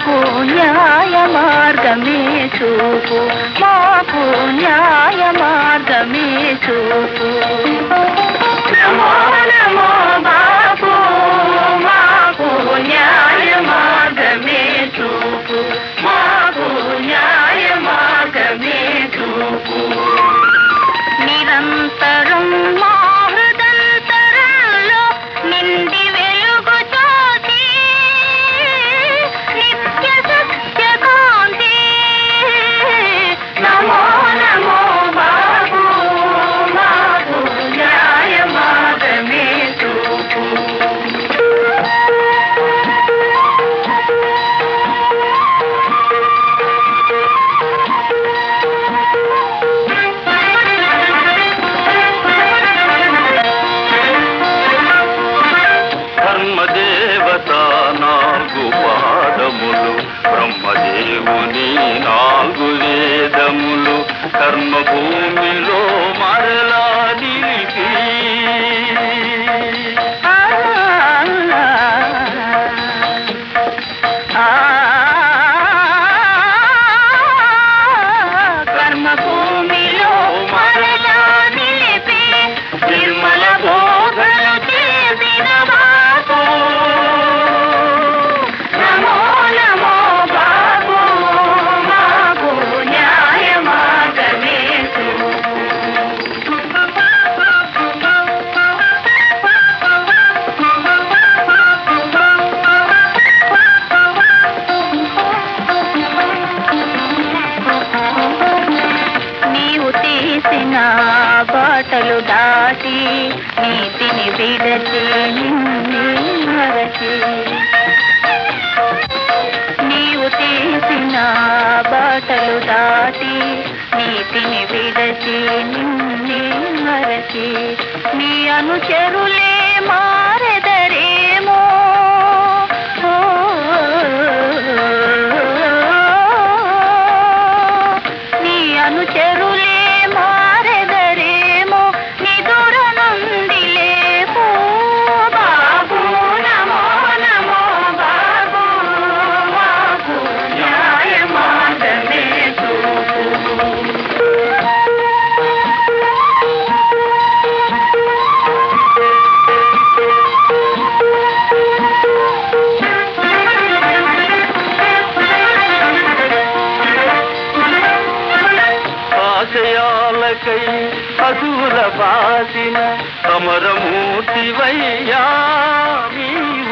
మాకు న్యాయ మార్గమే చూపు మాకు న్యాయ మార్గమే చూపు నమో నమో బాబు మాకు న్యాయ మార్గమే చూపు మాకు న్యాయ మార్గమే చూపు నిరంతరం మా హృదంతరంలో నిండి వెలుగు జ్యోతి నిత్య సత్య కాంతి నమో నమో బాబు మాకు న్యాయ మార్గమే చూపు ధర్మదేవత నాలుగు పాదములు బ్రహ్మదేవుని నాలుగు వేదములు కర్మభూమిలో మరలా నిలిపి ఆ ఆ కర్మభూమిలో మరలా నిలిపి నిర్మల బోధలు చేసిన బాబు నమో నమో బాబు మాకు న్యాయ మార్గమే నీవు తీసిన బాటలు దాటి నీతిని విడచి నిన్నే మరచి నీవు తీసిన బాటలు దాటి నీతిని విడచి నిన్నే మరచి నీ అనుచరులే మారెదరేమో ఓ, నీ అనుచరులే మారెదరేమో నిదుర నుండి లేపో బాబు నమో నమో బాబు మాకు న్యాయ మార్గమే చూపు ఆశయాలకై అసూర బాసిన అమరమూర్తివయ్యా నీవు